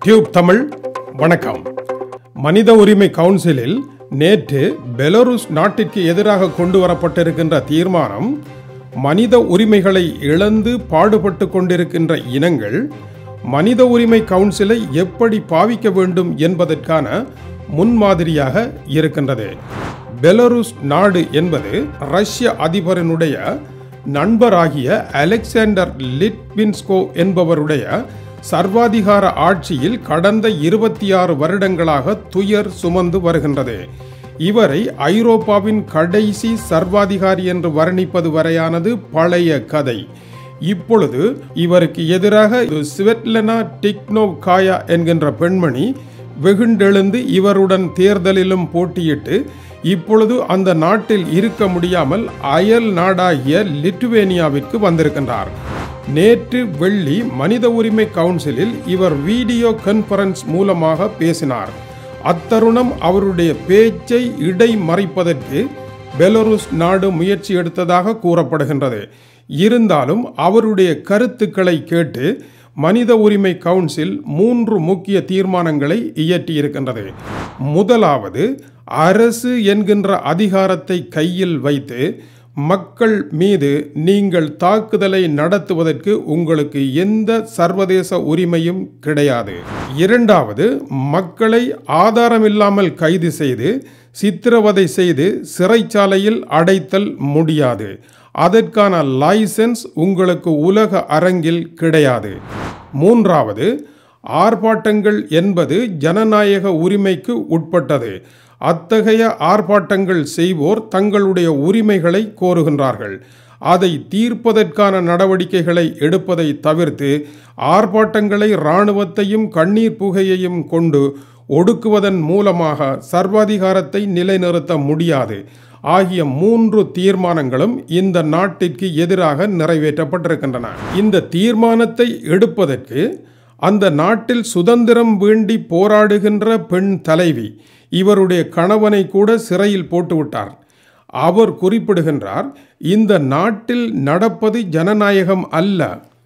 tube Tamil வணக்கம் மனித உரிமை கவுன்சிலில் நேற்று பெலருஸ் நாட்டிற்கு எதிராக கொண்டு வரப்பட்டிருக்கின்ற தீர்மானம் மனித உரிமைகளை இழந்து பாடுபட்டு கொண்டிருக்கின்ற இனங்கள் மனித உரிமை கவுன்சிலை எப்படி பாவிக்க வேண்டும் என்பதற்கான முன்மாதிரியாக இருக்கின்றது பெலருஸ் நாடு என்பது ரஷ்ய அதிபரினுடைய நண்பராகிய அலெக்சாண்டர் லிட்வின்ஸ்கோ என்பவருடைய சர்வாதிகார ஆட்சியில் கடந்த இருபத்தி ஆறு வருடங்களாக துயர் சுமந்து வருகின்றது இவரை ஐரோப்பாவின் கடைசி சர்வாதிகாரி என்று வர்ணிப்பது வரையானது பழைய கதை இப்பொழுது இவருக்கு எதிராக ஸ்வெட்லனா டிக்னோகாயா என்கின்ற பெண்மணி வெகுண்டெழுந்து இவருடன் தேர்தலிலும் போட்டியிட்டு இப்பொழுது அந்த நாட்டில் இருக்க முடியாமல் அயல் நாடாகிய லிட்டுவேனியாவிற்கு வந்திருக்கின்றார் நேற்று வெள்ளி மனித உரிமை கவுன்சிலில் இவர் வீடியோ கான்பரன்ஸ் மூலமாக பேசினார் அத்தருணம் அவருடைய பேச்சை இடைமறைப்பதற்கு பெலருஸ் நாடு முயற்சி எடுத்ததாக கூறப்படுகின்றது இருந்தாலும் அவருடைய கருத்துக்களை கேட்டு மனித உரிமை கவுன்சில் மூன்று முக்கிய தீர்மானங்களை இயற்றியிருக்கின்றது முதலாவது அரசு என்கின்ற அதிகாரத்தை கையில் வைத்து மக்கள் மீது நீங்கள் தாக்குதலை நடத்துவதற்கு உங்களுக்கு எந்த சர்வதேச உரிமையும் கிடையாது இரண்டாவது மக்களை ஆதாரமில்லாமல் கைது செய்து சித்திரவதை செய்து சிறைச்சாலையில் அடைத்தல் முடியாது அதற்கான லைசன்ஸ் உங்களுக்கு உலக அரங்கில் கிடையாது மூன்றாவது ஆர்ப்பாட்டங்கள் என்பது ஜனநாயக உரிமைக்கு உட்பட்டது அத்தகைய ஆர்ப்பாட்டங்கள் செய்வோர் தங்களுடைய உரிமைகளை கோருகின்றார்கள் அதை தீர்ப்பதற்கான நடவடிக்கைகளை எடுப்பதை தவிர்த்து ஆர்ப்பாட்டங்களை இராணுவத்தையும் கண்ணீர் புகையையும் கொண்டு ஒடுக்குவதன் மூலமாக சர்வாதிகாரத்தை நிலைநிறுத்த முடியாது ஆகிய மூன்று தீர்மானங்களும் இந்த நாட்டிற்கு எதிராக நிறைவேற்றப்பட்டிருக்கின்றன இந்த தீர்மானத்தை எடுப்பதற்கு அந்த நாட்டில் சுதந்திரம் வேண்டி போராடுகின்ற பெண் தலைவி இவருடைய கணவனை கூட சிறையில் போட்டுவிட்டார் அவர் குறிப்பிடுகின்றார் இந்த நாட்டில் நடப்பது ஜனநாயகம் அல்ல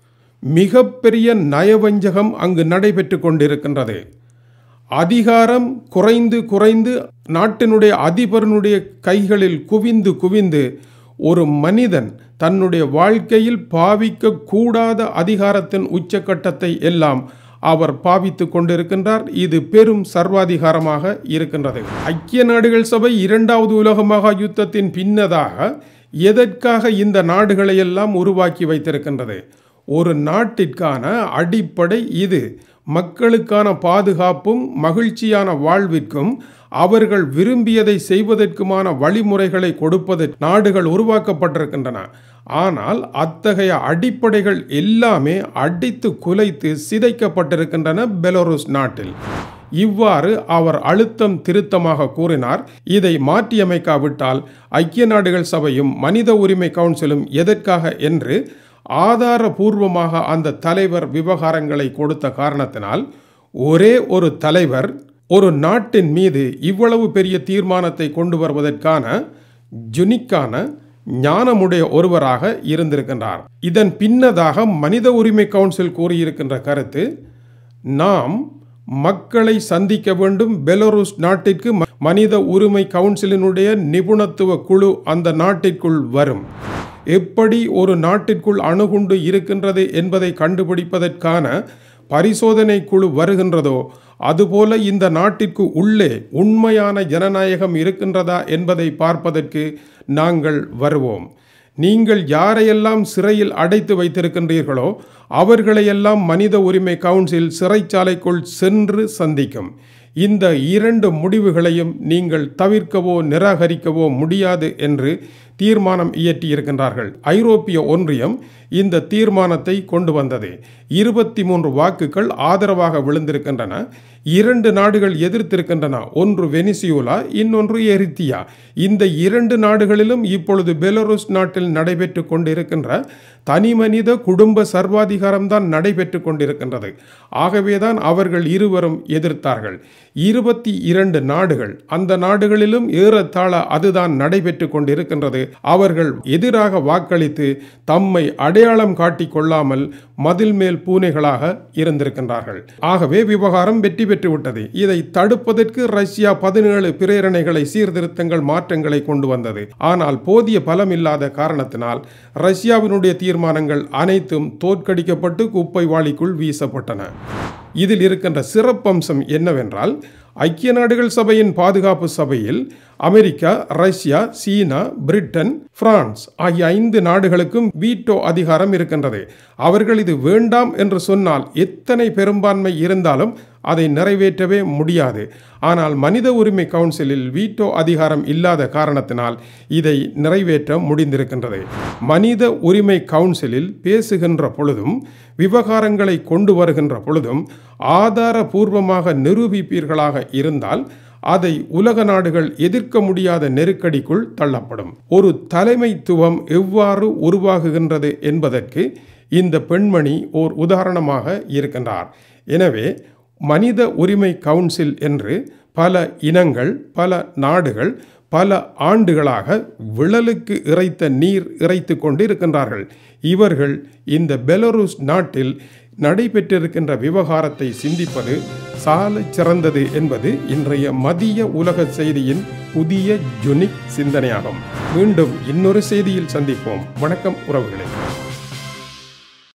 மிகப்பெரிய நயவஞ்சகம் அங்கு நடைபெற்று கொண்டிருக்கின்றது அதிகாரம் குறைந்து குறைந்து நாட்டினுடைய அதிபரனுடைய கைகளில் குவிந்து குவிந்து ஒரு மனிதன் தன்னுடைய வாழ்க்கையில் பாவிக்க கூடாத அதிகாரத்தின் உச்சக்கட்டத்தை எல்லாம் அவர் பாவித்து கொண்டிருக்கின்றார் இது பெரும் சர்வாதிகாரமாக இருக்கின்றது ஐக்கிய நாடுகள் சபை இரண்டாவது உலக மகா யுத்தத்தின் பின்னதாக எதற்காக இந்த நாடுகளை எல்லாம் உருவாக்கி வைத்திருக்கின்றது ஒரு நாட்டிற்கான அடிப்படை இது மக்களுக்கான பாதுகாப்பும் மகிழ்ச்சியான வாழ்விற்கும் அவர்கள் விரும்பியதை செய்வதற்குமான வழிமுறைகளை கொடுப்பது நாடுகள் உருவாக்கப்பட்டிருக்கின்றன ஆனால் அத்தகைய அடிப்படைகள் எல்லாமே அடித்து குலைத்து சிதைக்கப்பட்டிருக்கின்றன பெலோருஸ் நாட்டில் இவ்வாறு அவர் அழுத்தம் திருத்தமாக கூறினார் இதை மாற்றியமைக்காவிட்டால் ஐக்கிய நாடுகள் சபையும் மனித உரிமை கவுன்சிலும் எதற்காக என்று ஆதாரபூர்வமாக அந்த தலைவர் விவகாரங்களை கொடுத்த காரணத்தினால் ஒரே ஒரு தலைவர் ஒரு நாட்டின் மீது இவ்வளவு பெரிய தீர்மானத்தை கொண்டு வருவதற்கான ஜுனிக்கான ஞானமுடைய ஒருவராக இருந்திருக்கின்றார் இதன் பின்னதாக மனித உரிமை கவுன்சில் கூறியிருக்கின்ற கருத்து நாம் மக்களை சந்திக்க வேண்டும் பெலருஸ் நாட்டிற்கு மனித உரிமை கவுன்சிலினுடைய நிபுணத்துவ குழு அந்த நாட்டிற்குள் வரும் எப்படி ஒரு நாட்டிற்குள் அணுகுண்டு இருக்கின்றது என்பதை கண்டுபிடிப்பதற்கான பரிசோதனை குழு வருகின்றதோ அதுபோல இந்த நாட்டிற்கு உள்ளே உண்மையான ஜனநாயகம் இருக்கின்றதா என்பதை பார்ப்பதற்கு நாங்கள் வருவோம் நீங்கள் யாரையெல்லாம் சிறையில் அடைத்து வைத்திருக்கின்றீர்களோ அவர்களையெல்லாம் மனித உரிமை கவுன்சில் சிறைச்சாலைக்குள் சென்று சந்திக்கும் இந்த இரண்டு முடிவுகளையும் நீங்கள் தவிர்க்கவோ நிராகரிக்கவோ முடியாது என்று தீர்மானம் இயற்றியிருக்கின்றார்கள் ஐரோப்பிய ஒன்றியம் இந்த தீர்மானத்தை கொண்டு வந்தது இருபத்தி மூன்று வாக்குகள் ஆதரவாக விழுந்திருக்கின்றன இரண்டு நாடுகள் எதிர்த்திருக்கின்றன ஒன்று வெனிசியோலா இன்னொன்று எரித்தியா இந்த இரண்டு நாடுகளிலும் இப்பொழுது பெலருஸ் நாட்டில் நடைபெற்று கொண்டிருக்கின்ற தனிமனித குடும்ப சர்வாதிகாரம்தான் நடைபெற்று கொண்டிருக்கின்றது ஆகவேதான் அவர்கள் இருவரும் எதிர்த்தார்கள் இருபத்தி இரண்டு நாடுகள் அந்த நாடுகளிலும் ஏறத்தாழ அதுதான் நடைபெற்று கொண்டிருக்கின்றது அவர்கள் எதிராக வாக்களித்து தம்மை அடையாளம் காட்டிக் கொள்ளாமல் மதில் மேல் பூனைகளாக இருந்திருக்கின்றார்கள் ஆகவே விவகாரம் வெற்றி பெற்று விட்டது இதை தடுப்பதற்கு ரஷ்யா பதினேழு பிரேரணைகளை சீர்திருத்தங்கள் மாற்றங்களை கொண்டு வந்தது ஆனால் போதிய பலம் இல்லாத காரணத்தினால் ரஷ்யாவினுடைய தீர்மானங்கள் அனைத்தும் தோற்கடிக்கப்பட்டு குப்பை வாளிக்குள் வீசப்பட்டன இதில் இருக்கின்ற சிறப்பம்சம் என்னவென்றால் ஐக்கிய நாடுகள் சபையின் பாதுகாப்பு சபையில் America Russia China Britain France ஆகிய ஐந்து நாடுகளுக்கும் வீட்டோ அதிகாரம் இருக்கின்றது அவர்கள் இது வேண்டாம் என்று சொன்னால் எத்தனை பெரும்பான்மை இருந்தாலும் அதை நிறைவேற்றவே முடியாது ஆனால் மனித உரிமை கவுன்சிலில் வீட்டோ அதிகாரம் இல்லாத காரணத்தினால் இதை நிறைவேற்ற முடிந்திருக்கின்றது மனித உரிமை கவுன்சிலில் பேசுகின்ற பொழுதும் விவகாரங்களை கொண்டு வருகின்ற பொழுதும் ஆதாரபூர்வமாக நிரூபிப்பீர்களாக இருந்தால் அதை உலக நாடுகள் எதிர்க்க முடியாத நெருக்கடிக்குள் தள்ளப்படும் ஒரு தலைமைத்துவம் எவ்வாறு உருவாகுகின்றது என்பதற்கு இந்த பெண்மணி ஓர் உதாரணமாக இருக்கின்றார் எனவே மனித உரிமை கவுன்சில் என்று பல இனங்கள் பல நாடுகள் பல ஆண்டுகளாக விழலுக்கு இறைத்த நீர் இறைத்து கொண்டு இருக்கின்றார்கள் இவர்கள் இந்த பெலருஸ் நாட்டில் நடைபெற்றிருக்கின்ற விவகாரத்தை சிந்திப்பது சால சிறந்தது என்பது இன்றைய மதிய உலக செய்தியின் புதிய ஜுனிக் சிந்தனையாகும் மீண்டும் இன்னொரு செய்தியில் சந்திப்போம் வணக்கம் உறவுகளே